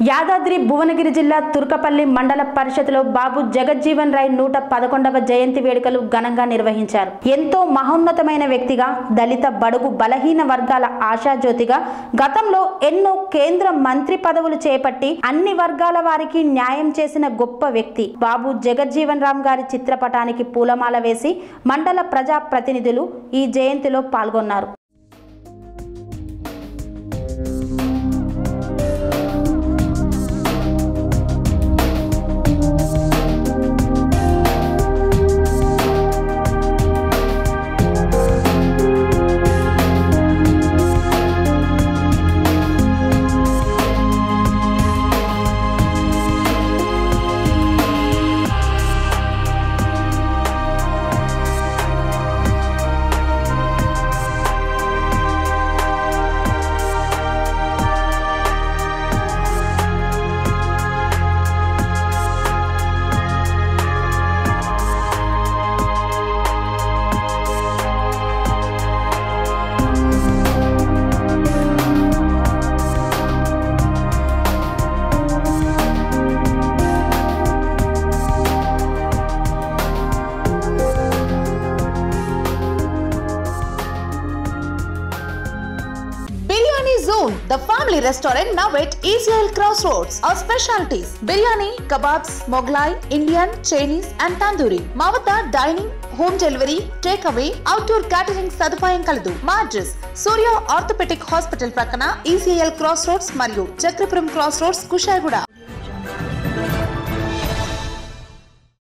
యాదాద్రి భువనగిరి జిల్లా తుర్కపల్లి మండల పరిషత్లో బాబు జగజ్జీవన్ రాయ్ నూట పదకొండవ జయంతి వేడుకలు ఘనంగా నిర్వహించారు ఎంతో మహోన్నతమైన వ్యక్తిగా దళిత బడుగు బలహీన వర్గాల ఆశాజ్యోతిగా గతంలో ఎన్నో కేంద్ర మంత్రి పదవులు చేపట్టి అన్ని వర్గాల వారికి న్యాయం చేసిన గొప్ప వ్యక్తి బాబు జగజ్జీవన్ రామ్ గారి చిత్రపటానికి పూలమాల వేసి మండల ప్రజా ప్రతినిధులు ఈ జయంతిలో పాల్గొన్నారు Biryani Zone, the family restaurant now at Israel Crossroads. Our specialties biryani, kebabs, Moglai, Indian, Chinese, and tandoori. మా వద్ద dining home delivery take away outdoor catering సదుపాయం కలదు మా అడ్రస్ సూర్య ఆర్థోపెటిక్ హాస్పిటల్ ప్రక్కన ఈసీఎల్ క్రాస్ రోడ్స్ మరియు Chakrapuram cross roads Kushaiguda